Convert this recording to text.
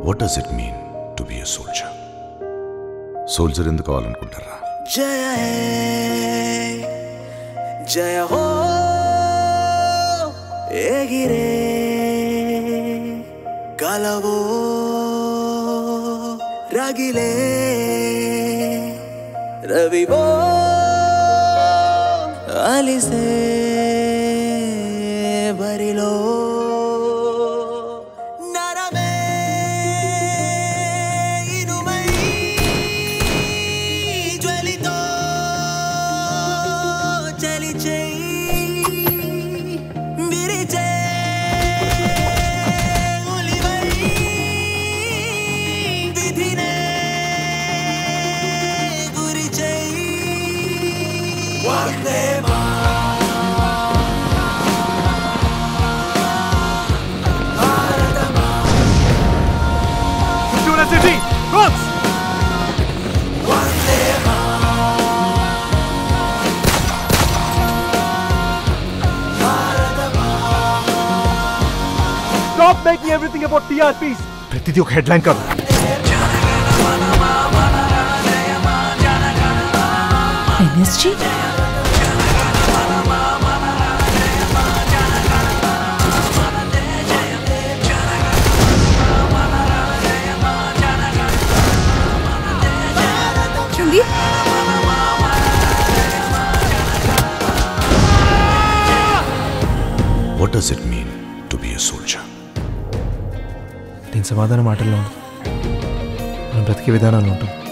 What does it mean to be a soldier soldier ఎందుకు కావాలనుకుంటారా జయ హే జయ హో ఎగిరే కలవో రగిలే రవివో అలిసే బరిలో నరమే ఇనుమై జ్వలితో చలిచై విరిచే ఉలివై విధినే గురిచై వందే City! Rocks! Stop making everything about TRPs! ప్రతిదీ ఒక హెడ్లైన్ కాదు ఎన్ఎస్జీ చూడండి what does it mean to be a soldier దీని సమాధానం మాటల్లో ఉంది మనం బ్రతికే విధానాల్లో ఉంటుంది